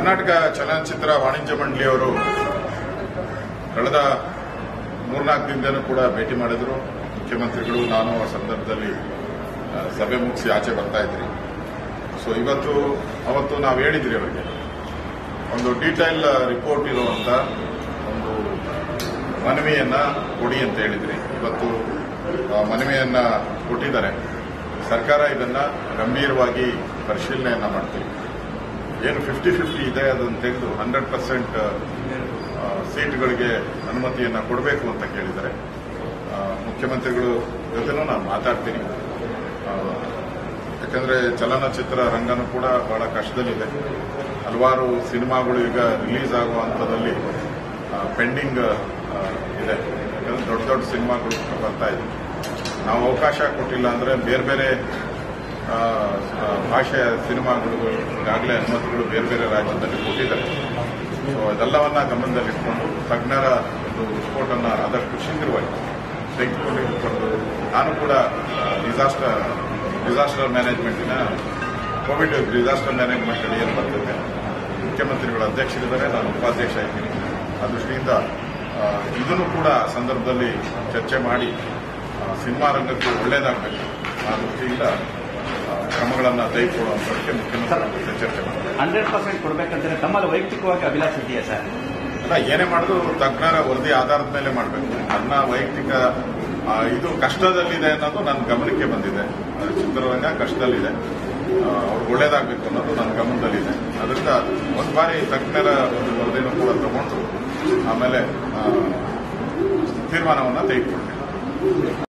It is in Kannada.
ಕರ್ನಾಟಕ ಚಲನಚಿತ್ರ ವಾಣಿಜ್ಯ ಮಂಡಳಿಯವರು ಕಳೆದ ಮೂರ್ನಾಲ್ಕು ದಿನದಲ್ಲೂ ಕೂಡ ಭೇಟಿ ಮಾಡಿದ್ರು ಮುಖ್ಯಮಂತ್ರಿಗಳು ನಾನು ಆ ಸಂದರ್ಭದಲ್ಲಿ ಆ, ಸಭೆ ಮುಗಿಸಿ ಆಚೆ ಬರ್ತಾ ಇದ್ರಿ ಸೊ ಇವತ್ತು ಅವತ್ತು ನಾವು ಹೇಳಿದ್ರಿ ಅವರಿಗೆ ಒಂದು ಡೀಟೇಲ್ ರಿಪೋರ್ಟ್ ಇರುವಂತ ಒಂದು ಮನವಿಯನ್ನ ಕೊಡಿ ಅಂತ ಹೇಳಿದ್ರಿ ಇವತ್ತು ಆ ಮನವಿಯನ್ನ ಕೊಟ್ಟಿದ್ದಾರೆ ಸರ್ಕಾರ ಇದನ್ನ ಗಂಭೀರವಾಗಿ ಪರಿಶೀಲನೆಯನ್ನ ಮಾಡ್ತೀವಿ ಏನು ಫಿಫ್ಟಿ ಫಿಫ್ಟಿ ಇದೆ ಅದನ್ನು ತೆಗೆದು ಹಂಡ್ರೆಡ್ ಪರ್ಸೆಂಟ್ ಸೀಟ್ಗಳಿಗೆ ಅನುಮತಿಯನ್ನ ಕೊಡಬೇಕು ಅಂತ ಕೇಳಿದ್ದಾರೆ ಆ, ಮುಖ್ಯಮಂತ್ರಿಗಳು ಜೊತೆನೂ ನಾನು ಮಾತಾಡ್ತೀನಿ ಆ, ಯಾಕಂದ್ರೆ ಚಲನಚಿತ್ರ ರಂಗನೂ ಕೂಡ ಬಹಳ ಕಷ್ಟದಲ್ಲಿದೆ ಹಲವಾರು ಸಿನಿಮಾಗಳು ಈಗ ರಿಲೀಸ್ ಆಗುವ ಹಂತದಲ್ಲಿ ಪೆಂಡಿಂಗ್ ಇದೆ ಯಾಕಂದ್ರೆ ದೊಡ್ಡ ದೊಡ್ಡ ಸಿನಿಮಾಗಳು ಬರ್ತಾ ಇದೆ ನಾವು ಅವಕಾಶ ಕೊಟ್ಟಿಲ್ಲ ಅಂದ್ರೆ ಬೇರೆ ಬೇರೆ ಆ, ಆ, ಭಾಷೆಯ ಸಿನಿಮಾಗಳು ಈಗಾಗಲೇ ಅನುಮತಿಗಳು ಬೇರೆ ಬೇರೆ ರಾಜ್ಯದಲ್ಲಿ ಕೊಟ್ಟಿದ್ದಾರೆ ಸೊ ಇದೆಲ್ಲವನ್ನ ಗಮನದಲ್ಲಿಟ್ಕೊಂಡು ತಜ್ಞರ ಒಂದು ರಿಪೋರ್ಟ್ ಅನ್ನ ಆದಷ್ಟು ಶೀಘ್ರವಾಗಿ ತೆಗೆದುಕೊಂಡು ನಾನು ಕೂಡ ಡಿಸಾಸ್ಟರ್ ಡಿಸಾಸ್ಟರ್ ಮ್ಯಾನೇಜ್ಮೆಂಟಿನ ಕೋವಿಡ್ ಡಿಸಾಸ್ಟರ್ ಮ್ಯಾನೇಜ್ಮೆಂಟ್ ಅಡಿ ಏನು ಬರ್ತದೆ ಮುಖ್ಯಮಂತ್ರಿಗಳ ಅಧ್ಯಕ್ಷರಿದ್ದಾರೆ ನಾನು ಉಪಾಧ್ಯಕ್ಷ ಇದ್ದೀನಿ ಆ ದೃಷ್ಟಿಯಿಂದ ಆ, ಇದನ್ನು ಕೂಡ ಸಂದರ್ಭದಲ್ಲಿ ಚರ್ಚೆ ಮಾಡಿ ಆ, ಸಿನಿಮಾ ರಂಗಕ್ಕೆ ಒಳ್ಳೇದಾಗಬೇಕು ಆ ದೃಷ್ಟಿಯಿಂದ ಆ, ಕ್ರಮಗಳನ್ನು ತೆಗೆದುಕೊಳ್ಳುವಂಥದ್ದಕ್ಕೆ ಮುಖ್ಯಮಂತ್ರಿಗಳ ಜೊತೆ ಚರ್ಚೆ ಮಾಡ್ತಾರೆ ಹಂಡ್ರೆಡ್ ಪರ್ಸೆಂಟ್ ಕೊಡ್ಬೇಕಂದ್ರೆ ತಮ್ಮಲ್ಲಿ ವೈಯಕ್ತಿಕವಾಗಿ ಅಭಿಲಾಷೆ ಇದೆಯಾ ಸರ್ ಅಲ್ಲ ಏನೇ ಮಾಡಿದ್ರು ತಜ್ಞರ ವರದಿ ಆಧಾರದ ಮೇಲೆ ಮಾಡಬೇಕು ನನ್ನ ವೈಯಕ್ತಿಕ ಆ, ಇದು ಕಷ್ಟದಲ್ಲಿದೆ ಅನ್ನೋದು ನನ್ನ ಗಮನಕ್ಕೆ ಬಂದಿದೆ ಆ, ಚಿತ್ರರಂಗ ಕಷ್ಟದಲ್ಲಿದೆ ಆ, ಅವ್ರಿಗೆ ಒಳ್ಳೇದಾಗಬೇಕು ಅನ್ನೋದು ನನ್ನ ಗಮನದಲ್ಲಿದೆ ಅದರಿಂದ ಒಂದು ಬಾರಿ ತಜ್ಞರ ಒಂದು ವರದಿನೂ ಕೂಡ ತಗೊಂಡು ಆಮೇಲೆ ಆ, ತೀರ್ಮಾನವನ್ನು ತೆಗೆದುಕೊಳ್ತೀನಿ